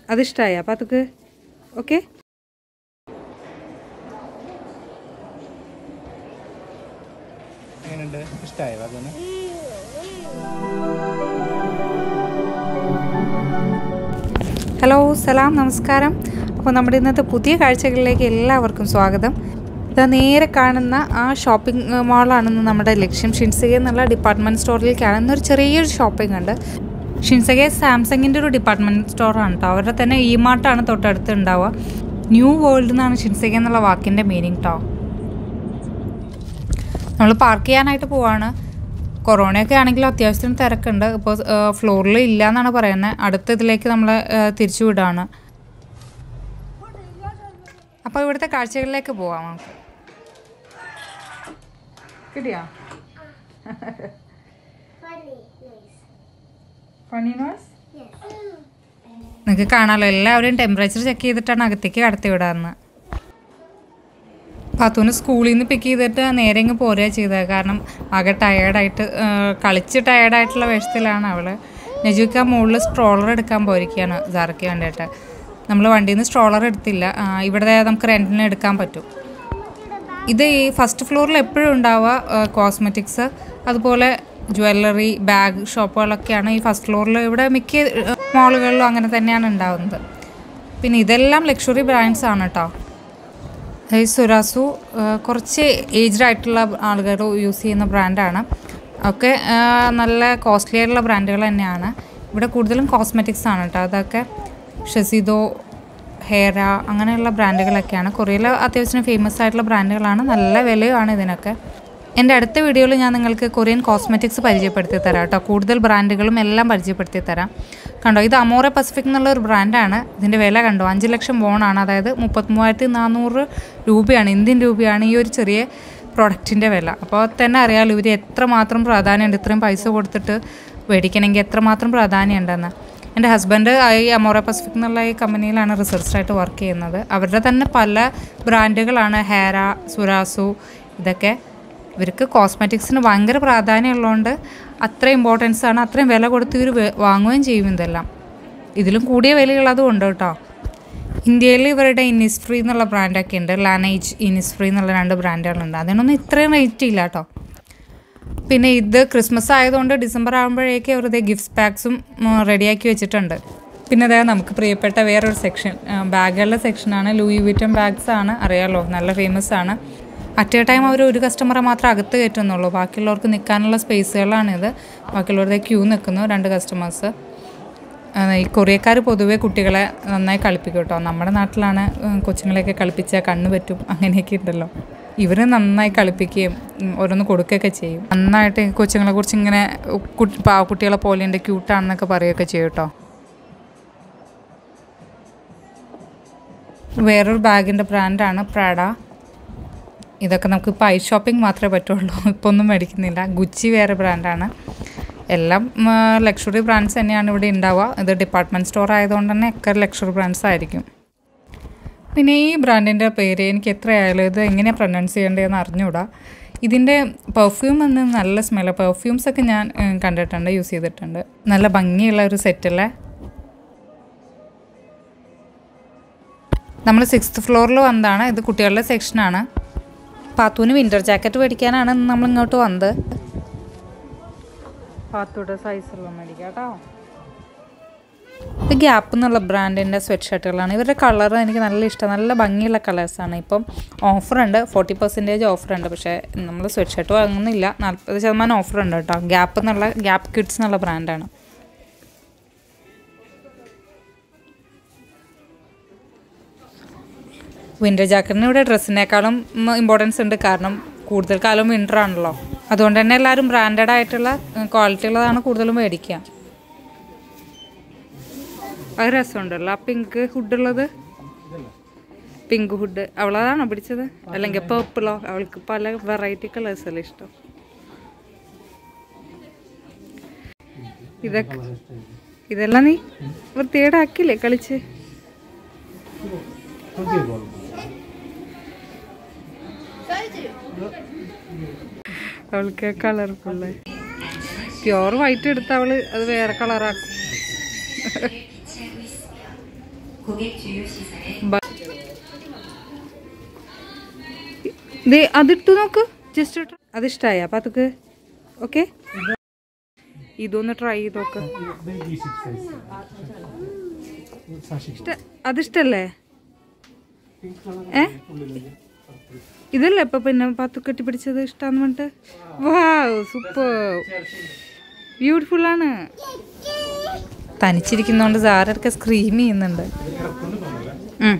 അതിഷ്ടമായ പാത്തുക്ക് okay എങ്ങനെയുണ്ട് ഇഷ്ടമായോ പാത്തുവിന് hello സലാം നമസ്കാരം അപ്പോൾ നമ്മുടെ ഇന്നത്തെ പുതിയ കാഴ്ചകളിലേക്ക് എല്ലാവർക്കും സ്വാഗതം ഇതാ നേരെ കാണുന്ന ആ ഷോപ്പിംഗ് മാളാണെന്ന് നമ്മുടെ ലക്ഷ്യം ഷിൻസഗെ എന്നുള്ള ഡിപ്പാർട്ട്മെൻറ്റ് സ്റ്റോറിലേക്കാണ് ഇന്നൊരു ചെറിയൊരു ഷോപ്പിംഗ് ഉണ്ട് ഷിൻസഗെ സാംസങ്ങിൻ്റെ ഒരു ഡിപ്പാർട്ട്മെൻറ്റ് സ്റ്റോറാണ് കേട്ടോ അവരുടെ തന്നെ ഇ മാർട്ടാണ് തൊട്ടടുത്ത് ഉണ്ടാവുക ന്യൂ വേൾഡ് എന്നാണ് ഷിൻസഗെ എന്നുള്ള വാക്കിൻ്റെ മീനിങ് കേട്ടോ നമ്മൾ പാർക്ക് ചെയ്യാനായിട്ട് പോവാണ് കൊറോണയൊക്കെ ആണെങ്കിലും അത്യാവശ്യത്തിന് തിരക്കുണ്ട് ഇപ്പോൾ ഫ്ലോറിൽ ഇല്ല എന്നാണ് പറയുന്നത് അടുത്ത ഇതിലേക്ക് നമ്മൾ തിരിച്ചു വിടാണ് അപ്പോൾ ഇവിടുത്തെ കാഴ്ചകളിലേക്ക് പോവാം നമുക്ക് കിട്ടിയാ ഫണി നോയ്സ് നിങ്ങൾക്ക് കാണാമല്ലോ എല്ലാവരും ടെമ്പറേച്ചർ ചെക്ക് ചെയ്തിട്ടാണ് അകത്തേക്ക് കടത്തി വിടാറുന്നത് പാത്തൂന് സ്കൂളിൽ നിന്ന് പിക്ക് ചെയ്തിട്ട് നേരെ ഇങ്ങ് പോരുക ചെയ്തത് കാരണം ആകെ ടയേർഡായിട്ട് കളിച്ച് ടയേർഡായിട്ടുള്ള വേഷത്തിലാണ് അവൾ നജുക്ക മുകളിൽ സ്ട്രോളർ എടുക്കാൻ പോയിരിക്കുകയാണ് സാറയ്ക്ക് വേണ്ടിയിട്ട് നമ്മൾ വണ്ടിയിൽ നിന്ന് സ്ട്രോളർ എടുത്തില്ല ആ, ഇവിടെ നമുക്ക് റെൻറ്റിന് എടുക്കാൻ പറ്റും ഇത് ഈ ഫസ്റ്റ് ഫ്ലോറിൽ എപ്പോഴും ഉണ്ടാവുക കോസ്മെറ്റിക്സ് അതുപോലെ ജ്വല്ലറി ബാഗ് ഷോപ്പുകളൊക്കെയാണ് ഈ ഫസ്റ്റ് ഫ്ലോറിൽ ഇവിടെ മിക്ക മാളുകളിലും അങ്ങനെ തന്നെയാണ് ഉണ്ടാവുന്നത് പിന്നെ ഇതെല്ലാം ലക്ഷറി ബ്രാൻഡ്സ് ആണ് കേട്ടോ ഈ സുരാസു ആ, കുറച്ച് ഏജ്ഡ് ആയിട്ടുള്ള ആളുകൾ യൂസ് ചെയ്യുന്ന ബ്രാൻഡാണ് ഒക്കെ ആ, നല്ല കോസ്റ്റ്ലി ആയിട്ടുള്ള ബ്രാൻഡുകൾ തന്നെയാണ് ഇവിടെ കൂടുതലും കോസ്മെറ്റിക്സ് ആണ് കേട്ടോ അതൊക്കെ ഷെസിദോ ഹെയറ അങ്ങനെയുള്ള ബ്രാൻഡുകളൊക്കെയാണ് കൊറിയയിൽ അത്യാവശ്യം ഫേമസ് ആയിട്ടുള്ള ബ്രാൻഡുകളാണ് നല്ല വിലയുമാണ് ഇതിനൊക്കെ എൻ്റെ അടുത്ത വീഡിയോയിൽ ഞാൻ നിങ്ങൾക്ക് കൊറിയൻ കോസ്മെറ്റിക്സ് പരിചയപ്പെടുത്തി തരാം കേട്ടോ കൂടുതൽ ബ്രാൻഡുകളും എല്ലാം പരിചയപ്പെടുത്തി തരാം കണ്ടോ ഇത് അമോറ പസഫിക് എന്നുള്ള ഒരു ബ്രാൻഡാണ് ഇതിൻ്റെ വില കണ്ടോ അഞ്ച് ലക്ഷം ബോണാണ് അതായത് മുപ്പത്തിമൂവായിരത്തി നാനൂറ് രൂപയാണ് ഇന്ത്യൻ രൂപയാണ് ഈ ഒരു ചെറിയ പ്രൊഡക്റ്റിൻ്റെ വില അപ്പോൾ തന്നെ അറിയാമല്ലോ ഇവർ എത്രമാത്രം പ്രാധാന്യമുണ്ട് ഇത്രയും പൈസ കൊടുത്തിട്ട് മേടിക്കണമെങ്കിൽ എത്രമാത്രം പ്രാധാന്യമുണ്ടെന്ന് എൻ്റെ ഹസ്ബൻഡ് ഈ അമോറ പസഫിക് എന്നുള്ള ഈ കമ്പനിയിലാണ് റിസർച്ചായിട്ട് വർക്ക് ചെയ്യുന്നത് അവരുടെ തന്നെ പല ബ്രാൻഡുകളാണ് ഹേര സുരാസു ഇതൊക്കെ ഇവർക്ക് കോസ്മെറ്റിക്സിന് ഭയങ്കര പ്രാധാന്യമുള്ളതുകൊണ്ട് അത്ര ഇമ്പോർട്ടൻസ് ആണ് അത്രയും വില കൊടുത്ത് ഇവർ വാങ്ങുകയും ചെയ്യും ഇതെല്ലാം ഇതിലും കൂടിയ വിലയുള്ളതും ഉണ്ട് കേട്ടോ ഇന്ത്യയിൽ ഇവരുടെ ഇനിസ്ഫ്രീ എന്നുള്ള ബ്രാൻഡൊക്കെ ഉണ്ട് ലാനേജ് ഇനിസ്ഫ്രീ എന്നുള്ള രണ്ട് ബ്രാൻഡുകളുണ്ട് അതിനൊന്നും ഇത്രയും റേറ്റ് ഇല്ല കേട്ടോ പിന്നെ ഇത് ക്രിസ്മസ് ആയതുകൊണ്ട് ഡിസംബർ ആകുമ്പോഴേക്ക് അവരുടെ ഗിഫ്റ്റ് പാക്സും റെഡിയാക്കി വെച്ചിട്ടുണ്ട് പിന്നെ അതായത് നമുക്ക് പ്രിയപ്പെട്ട വേറൊരു സെക്ഷൻ ബാഗുകളുടെ സെക്ഷനാണ് ലൂയി വിറ്റം ബാഗ്സ് ആണ് അറിയാലോ നല്ല ഫേമസ് ആണ് അറ്റ് എ ടൈം അവർ ഒരു കസ്റ്റമറെ മാത്രം അകത്ത് കയറ്റുന്നുള്ളൂ ബാക്കിയുള്ളവർക്ക് നിൽക്കാനുള്ള സ്പേസുകളാണിത് ബാക്കിയുള്ളവരുടെ ക്യൂ നിൽക്കുന്നു രണ്ട് കസ്റ്റമേഴ്സ് ഈ കൊറിയക്കാർ പൊതുവേ കുട്ടികളെ നന്നായി കളിപ്പിക്കും കേട്ടോ നമ്മുടെ നാട്ടിലാണ് ഉം, കൊച്ചുങ്ങളെയൊക്കെ കളിപ്പിച്ചാൽ കണ്ണ് പറ്റും അങ്ങനെയൊക്കെ ഉണ്ടല്ലോ ഇവർ നന്നായി കളിപ്പിക്കുകയും ഉം, ഓരോന്ന് കൊടുക്കുകയൊക്കെ ചെയ്യും നന്നായിട്ട് ഈ കൊച്ചുങ്ങളെ കുറിച്ച് ഇങ്ങനെ കുട്ടി- പാവക്കുട്ടികളെ പോലെ ഉണ്ട് ക്യൂട്ടാണെന്നൊക്കെ പറയുകയൊക്കെ ചെയ്യും കേട്ടോ വേറൊരു ബാഗിൻ്റെ ബ്രാൻഡാണ് പ്രാഡ ഇതൊക്കെ നമുക്ക് ഇപ്പോൾ ഐ ഷോപ്പിംഗ് മാത്രമേ പറ്റുള്ളൂ ഇപ്പോൾ ഒന്നും മേടിക്കുന്നില്ല ഗുച്ചി വേറെ ബ്രാൻഡാണ് എല്ലാം ലക്ഷറി ബ്രാൻഡ്സ് തന്നെയാണ് ഇവിടെ ഉണ്ടാവുക ഇത് ഡിപ്പാർട്ട്മെൻറ്റ് സ്റ്റോർ ആയതുകൊണ്ട് തന്നെ ഒക്കെ ലക്ഷറി ബ്രാൻഡ്സ് ആയിരിക്കും പിന്നെ ഈ ബ്രാൻഡിൻ്റെ പേര് എനിക്ക് എത്രയായാലും ഇത് എങ്ങനെയാണ് പ്രൊനൗൺസ് ചെയ്യേണ്ടതെന്ന് അറിഞ്ഞുകൂടാ ഇതിൻ്റെ പെർഫ്യൂം എന്ന് നല്ല സ്മെല്ല് പെർഫ്യൂംസ് ഒക്കെ ഞാൻ ഉം, കണ്ടിട്ടുണ്ട് യൂസ് ചെയ്തിട്ടുണ്ട് നല്ല ഭംഗിയുള്ള ഒരു സെറ്റല്ലേ നമ്മൾ സിക്സ്ത് ഫ്ലോറിൽ വന്നതാണ് ഇത് കുട്ടികളുടെ സെക്ഷനാണ് പാത്തൂന് വിൻ്റർ ജാക്കറ്റ് മേടിക്കാനാണ് ഇന്ന് നമ്മൾ ഇങ്ങോട്ട് വന്നത് പാത്തൂടെ സൈസുള്ള മേടിക്കാം കേട്ടോ ഇത് ഗ്യാപ്പ് എന്നുള്ള ബ്രാൻഡിൻ്റെ സ്വെറ്റ് ഷർട്ടുകളാണ് ഇവരുടെ കളർ എനിക്ക് നല്ല ഇഷ്ടം നല്ല ഭംഗിയുള്ള കളേഴ്സാണ് ഇപ്പം ഓഫറുണ്ട് ഫോർട്ടി പെർസെൻറ്റേജ് ഓഫറുണ്ട് പക്ഷേ നമ്മൾ സ്വെറ്റ് ഷർട്ട് വാങ്ങുന്നില്ല നാൽപ്പത് ശതമാനം ഓഫറുണ്ട് കേട്ടോ ഗ്യാപ്പ് എന്നുള്ള ഗ്യാപ്പ് കിഡ്സ് എന്നുള്ള ബ്രാൻഡാണ് വിൻ്റർ ജാക്കറ്റിന് ഇവിടെ ഡ്രസ്സിനേക്കാളും ഇമ്പോർട്ടൻസ് ഉണ്ട് കാരണം കൂടുതൽ കാലം വിൻ്റർ ആണല്ലോ അതുകൊണ്ട് തന്നെ എല്ലാവരും ബ്രാൻഡഡ് ആയിട്ടുള്ള ക്വാളിറ്റി ഉള്ളതാണ് കൂടുതലും മേടിക്കുക അത് രസമുണ്ടല്ലോ ആ പിങ്ക് ഹുഡുള്ളത് പിങ്ക് ഹുഡ് അവളതാണോ പിടിച്ചത് അല്ലെങ്കിൽ പേർപ്പിളോ അവൾക്ക് പല വെറൈറ്റി കളേഴ്സ് അല്ലേ ഇഷ്ടം ഇതൊക്കെ ഇതെല്ലാം നീ വൃത്തികേടാക്കില്ലേ കളിച്ച് അവൾക്ക് കളർഫുള്ള് പ്യോർ വൈറ്റ് എടുത്ത അവള് അത് വേറെ കളറാക്കും 고객 주요 시설에 ദേ അതിട്ടു നോക്ക് ജസ്റ്റ് അതിഷ്ടായ പാത്തുക്ക് ഓക്കെ ഇതൊന്ന് ട്രൈ ചെയ്ത് നോക്ക് ഇഷ്ട അതിഷ്ടല്ലേ ഏ ഇതല്ലേ ഇപ്പൊ പിന്നെ പാത്തു കെട്ടിപ്പിടിച്ചത് ഇഷ്ടാന്ന് പറഞ്ഞിട്ട് വാ സൂപ്പർ ബ്യൂട്ടിഫുൾ ആണ് തനിച്ചിരിക്കുന്നോണ്ട് സാറൊക്കെ സ്ക്രീം ചെയ്യുന്നുണ്ട് ഉം.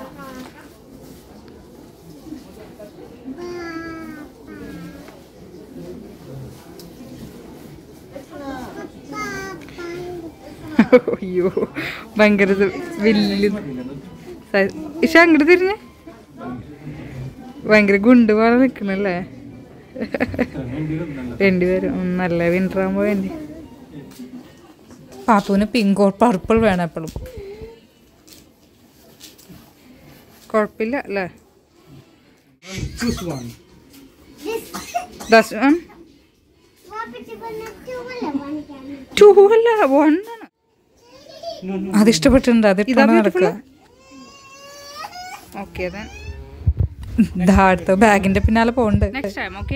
അയ്യോ ഭയങ്കര ഇത് വലിയ സൈ- ഇഷ അങ്ങോട്ട് തിരിഞ്ഞ് ഭയങ്കര ഗുണ്ട് പോലെ നിക്കണല്ലേ രണ്ടുപേരും ഉം, നല്ല വിന്റർ ആകുമ്പോ വേണ്ടി പാത്തൂന് പിങ്ക് ഓർ പർപ്പിൾ വേണം എപ്പോഴും കുഴപ്പമില്ല അല്ലേ ദസ് വൺ ടു അല്ല വൺ ആണ് അത് ഇഷ്ടപ്പെട്ടിട്ടുണ്ട് അത് ഇട്ടാണ് നടക്കുക ഓക്കെ അടുത്ത ബാഗിന്റെ പിന്നാലെ പോണ്ട് next time okay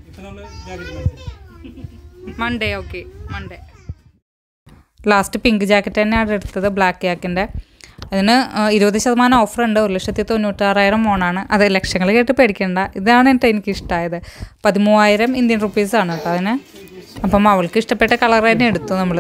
Monday okay Monday last pink jacket തന്നെയാണ് എടുത്തത് ബ്ലാക്ക് ജാക്കിൻ്റെ അതിന് ആ, ഇരുപത് ശതമാനം ഓഫർ ഉണ്ട് ഒരു ലക്ഷത്തി തൊണ്ണൂറ്റാറായിരം മോണാണ് അത് ലക്ഷങ്ങൾ കേട്ട് പേടിക്കണ്ട ഇതാണ് കേട്ടോ എനിക്ക് ഇഷ്ടമായത് പതിമൂവായിരം ഇന്ത്യൻ റുപ്പീസാണ് കേട്ടോ അതിന് അപ്പം അവൾക്ക് ഇഷ്ടപ്പെട്ട കളർ തന്നെ എടുത്തു നമ്മൾ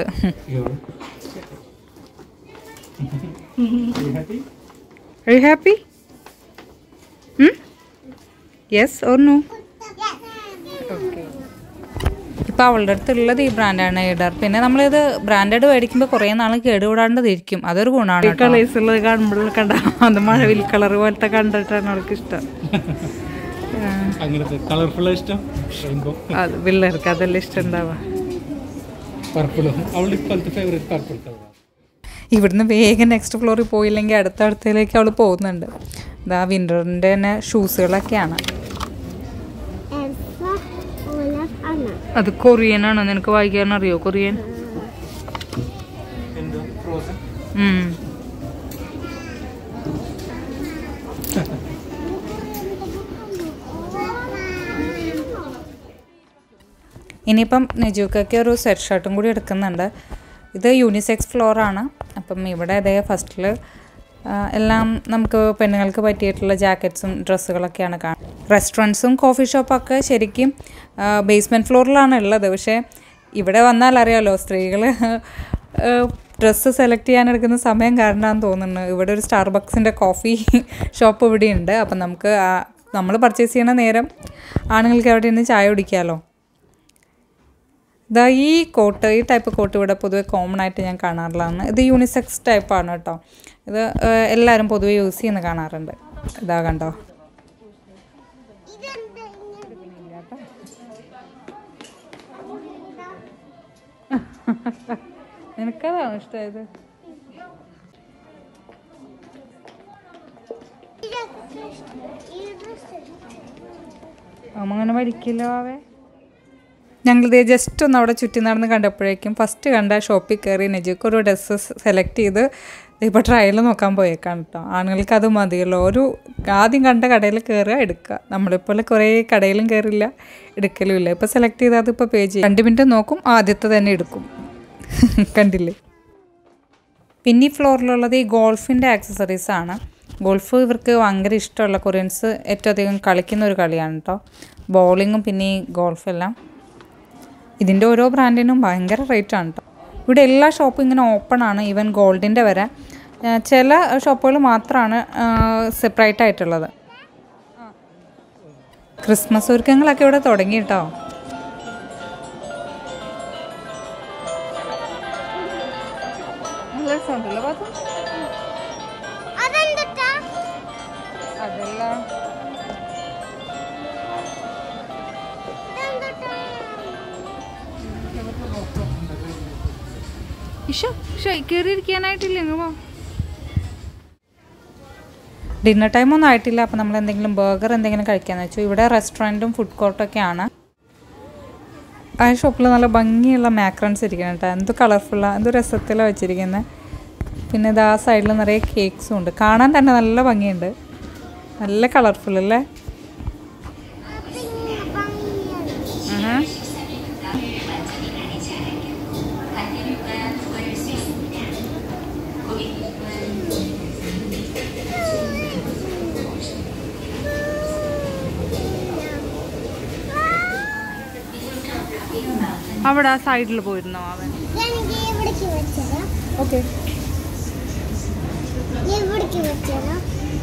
Are you happy? Hmm? Yes or no? Okay. ഇപ്പം അവളുടെ അടുത്തുള്ളത് ഈ ബ്രാൻഡാണ് ഇടർ പിന്നെ നമ്മളിത് ബ്രാൻഡഡ് മേടിക്കുമ്പോൾ കുറേ നാൾ കേടുകൂടാണ്ടതിരിക്കും അതൊരു ഗുണമാണ് കളേഴ്സ് ഉള്ളത് കാണുമ്പോൾ കണ്ട അത് മഴവിൽ കളർ പോലത്തെ കണ്ടിട്ടാണ് അവൾക്ക് ഇഷ്ടം അങ്ങനത്തെ കളർഫുൾ ഇഷ്ടം റെയിൻബോ അത് പിള്ളേർക്ക് അതെല്ലാം ഇഷ്ടം ഉണ്ടാവുക പർപ്പിളും അവളുടെ ഇപ്പോഴത്തെ ഫേവറേറ്റ് പർപ്പിൾ കളറാണ് ഇവിടുന്ന് വേഗം നെക്സ്റ്റ് ഫ്ലോറിൽ പോയില്ലെങ്കിൽ അടുത്ത അടുത്തയിലേക്ക് അവൾ പോകുന്നുണ്ട് ഇതാ വിൻ്ററിൻ്റെ തന്നെ ഷൂസുകളൊക്കെയാണ് Elsa, Olaf, Anna. അത് കൊറിയൻ ആണോ നിനക്ക് വായിക്കാൻ അറിയോ കൊറിയൻ എന്തോ ഫ്രോസൺ ഉം. ഇനിയിപ്പം നെജുക്കൊക്കെ ഒരു സെറ്റ് ഷർട്ടും കൂടി എടുക്കുന്നുണ്ട് ഇത് യൂണിസെക്സ് ഫ്ലോറാണ് അപ്പം ഇവിടെ അതേ ഫസ്റ്റിൽ എല്ലാം നമുക്ക് പെണ്ണുങ്ങൾക്ക് പറ്റിയിട്ടുള്ള ജാക്കറ്റ്സും ഡ്രസ്സുകളൊക്കെയാണ് കാണുന്നത് റെസ്റ്റോറൻറ്റ്സും കോഫി ഷോപ്പൊക്കെ ശരിക്കും ബേസ്മെൻറ്റ് ഫ്ലോറിലാണ് ഉള്ളത് പക്ഷേ ഇവിടെ വന്നാൽ അറിയാലോ സ്ത്രീകൾ ഡ്രസ്സ് സെലക്ട് ചെയ്യാൻ എടുക്കുന്ന സമയം കാരണമാണെന്ന് തോന്നുന്നു ഇവിടെ ഒരു സ്റ്റാർബക്സിൻ്റെ കോഫി ഷോപ്പ് ഇവിടെ ഉണ്ട് അപ്പം നമുക്ക് നമ്മൾ പർച്ചേസ് ചെയ്യണ നേരം ആണുങ്ങൾക്ക് അവിടെ നിന്ന് ചായ കുടിക്കാമല്ലോ ഇതാ ഈ കോട്ട് ഈ ടൈപ്പ് കോട്ട് ഇവിടെ പൊതുവെ കോമൺ ആയിട്ട് ഞാൻ കാണാറുള്ളതാണ് ഇത് യൂണിസെക്സ് ടൈപ്പാണ് കേട്ടോ ഇത് ഏഹ്, എല്ലാവരും പൊതുവെ യൂസ് ചെയ്യുന്ന കാണാറുണ്ട് ഇതാ കണ്ടോ നിനക്കതാണോ ഇഷ്ടമായത് അമ്മ അങ്ങനെ വലിക്കില്ല അവേ ഞങ്ങളിത് ജസ്റ്റ് ഒന്ന് അവിടെ ചുറ്റി നടന്ന് കണ്ടപ്പോഴേക്കും ഫസ്റ്റ് കണ്ട ഷോപ്പിൽ കയറി നെജുക്ക് ഒരു ഡ്രസ്സ് സെലക്ട് ചെയ്ത് ഇപ്പോൾ ട്രയൽ നോക്കാൻ പോയേക്കാണ് കേട്ടോ ആണുങ്ങൾക്ക് അത് മതിയല്ലോ ഒരു ആദ്യം കണ്ട കടയിൽ കയറുക എടുക്കുക നമ്മളിപ്പോലെ കുറേ കടയിലും കയറില്ല എടുക്കലും ഇല്ല ഇപ്പോൾ സെലക്ട് ചെയ്താൽ അതിപ്പോൾ പേ ചെയ്യും രണ്ട് മിനിറ്റ് നോക്കും ആദ്യത്തെ തന്നെ എടുക്കും കണ്ടില്ലേ പിന്നെ ഈ ഫ്ലോറിലുള്ളത് ഈ ഗോൾഫിൻ്റെ ആക്സസറീസ് ആണ് ഗോൾഫ് ഇവർക്ക് ഭയങ്കര ഇഷ്ടമുള്ള കൊറിയൻസ് ഏറ്റവും അധികം കളിക്കുന്ന ഒരു കളിയാണ് കേട്ടോ ബോളിങ്ങും പിന്നെ ഈ ഗോൾഫെല്ലാം ഇതിൻ്റെ ഓരോ ബ്രാൻഡിനും ഭയങ്കര റേറ്റ് ആണ് കേട്ടോ ഇവിടെ എല്ലാ ഷോപ്പും ഇങ്ങനെ ഓപ്പൺ ആണ് ഈവൻ ഗോൾഡിൻ്റെ വരെ ആ, ചില ഷോപ്പുകൾ മാത്രമാണ് സെപ്പറേറ്റ് ആയിട്ടുള്ളത് ക്രിസ്മസ് ഒരുക്കങ്ങളൊക്കെ ഇവിടെ തുടങ്ങി കേട്ടോ നല്ല രസമുണ്ടല്ലോ പാത്തു അതെന്താ അതല്ല ഇഷോ ഇഷോ കയറിയിരിക്കാനായിട്ടില്ല ഇങ്ങ് പോ ഡിന്നർ ടൈം ഒന്നും ആയിട്ടില്ല അപ്പോൾ നമ്മൾ എന്തെങ്കിലും ബർഗർ എന്തെങ്കിലും കഴിക്കാന്ന് വെച്ചു ഇവിടെ റെസ്റ്റോറൻറ്റും ഫുഡ് കോർട്ടൊക്കെയാണ് ആ ഷോപ്പിൽ നല്ല ഭംഗിയുള്ള മാക്രൺസ് ഇരിക്കണം കേട്ടോ എന്ത് കളർഫുള്ളാണ് എന്ത് രസത്തിലാണ് വെച്ചിരിക്കുന്നത് പിന്നെ ഇത് ആ സൈഡിൽ നിറയെ കേക്ക്സും ഉണ്ട് കാണാൻ തന്നെ നല്ല ഭംഗിയുണ്ട് നല്ല കളർഫുൾ അല്ലേ അവിടെ ആ സൈഡിൽ പോയിരുന്നോ അവൻ എനിക്ക് ഇവിടേക്ക് വെച്ചതാ ഓക്കെ ഇവിടേക്ക് വെച്ചതാ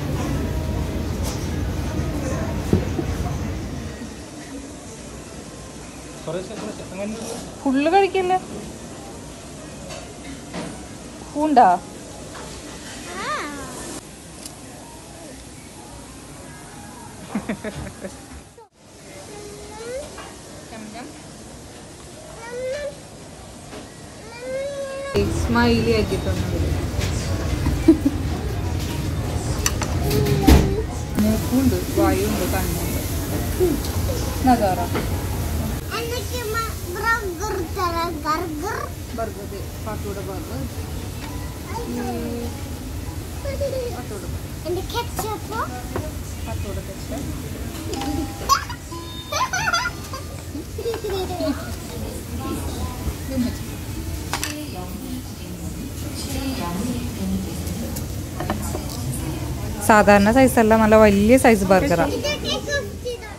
കുറേശ്ശെ കുറേശ്ശെ അങ്ങനെ ഫുള്ള് കഴിക്കല്ലേ പൂണ്ടാ സ്മൈലി ആക്കിയിട്ടുണ്ട് മൂക്കുണ്ട് വായുണ്ട് കണ്ണുണ്ട് നഗാറ എനിക്ക് ബർഗർ തരാം ബർഗർ ബർഗർ പാത്തൂടെ ബർഗർ എന്റെ കെച്ചപ്പ് പാത്തൂടെ തെച്ച് സാധാരണ സൈസ് അല്ല നല്ല വലിയ സൈസ് ബർഗറാണ് ഇതൊക്കെ കുത്തിതാ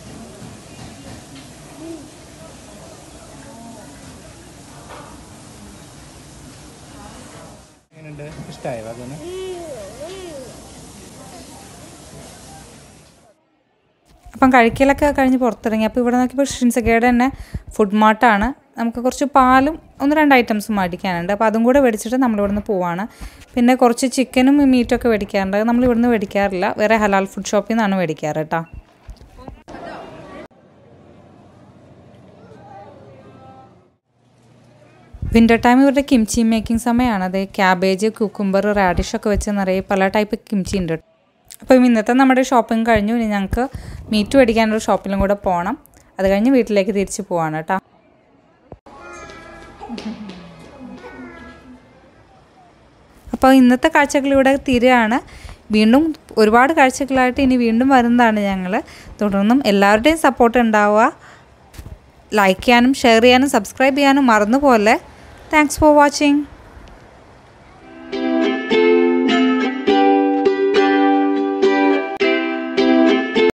എങ്ങനെയുണ്ട് ഇഷ്ടമായോ അതിന് അപ്പം കഴിക്കലൊക്കെ കഴിഞ്ഞ് പുറത്തിറങ്ങി അപ്പോൾ ഇവിടെ നോക്കിയപ്പോൾ ഷിൻസക്കയുടെ തന്നെ ഫുഡ് മാർട്ടാണ് നമുക്ക് കുറച്ച് പാലും ഒന്ന് രണ്ട് ഐറ്റംസ് മേടിക്കാനുണ്ട് അപ്പോൾ അതും കൂടെ മേടിച്ചിട്ട് നമ്മൾ ഇവിടുന്ന് പോവാണ് പിന്നെ കുറച്ച് ചിക്കനും മീറ്റും ഒക്കെ മേടിക്കാറുണ്ട് അത് നമ്മൾ ഇവിടുന്ന് മേടിക്കാറില്ല വേറെ ഹലാൽ ഫുഡ് ഷോപ്പിൽ നിന്നാണ് മേടിക്കാറ് കേട്ടോ വിൻ്റർ ടൈം ഇവരുടെ കിംചി മേക്കിംഗ് സമയമാണ് അത് ക്യാബേജ് കുക്കുംബർ റാഡിഷ് ഒക്കെ വെച്ച് നിറയെ പല ടൈപ്പ് കിംചി ഉണ്ട് അപ്പം ഇന്നത്തെ നമ്മുടെ ഷോപ്പിംഗ് കഴിഞ്ഞു ഇനി ഞങ്ങൾക്ക് മീറ്റ് മേടിക്കാനൊരു ഷോപ്പിലും കൂടെ പോകണം അത് കഴിഞ്ഞ് വീട്ടിലേക്ക് തിരിച്ച് പോവാണ് കേട്ടോ അപ്പോൾ ഇന്നത്തെ കാഴ്ചകൾ ഇവിടെ തീരുകയാണ് വീണ്ടും ഒരുപാട് കാഴ്ചകളായിട്ട് ഇനി വീണ്ടും വരുന്നതാണ് ഞങ്ങൾ തുടർന്നും എല്ലാവരുടെയും സപ്പോർട്ട് ഉണ്ടാവുക ലൈക്ക് ചെയ്യാനും ഷെയർ ചെയ്യാനും സബ്സ്ക്രൈബ് ചെയ്യാനും മറന്നുപോലെ താങ്ക്സ് ഫോർ വാച്ചിങ്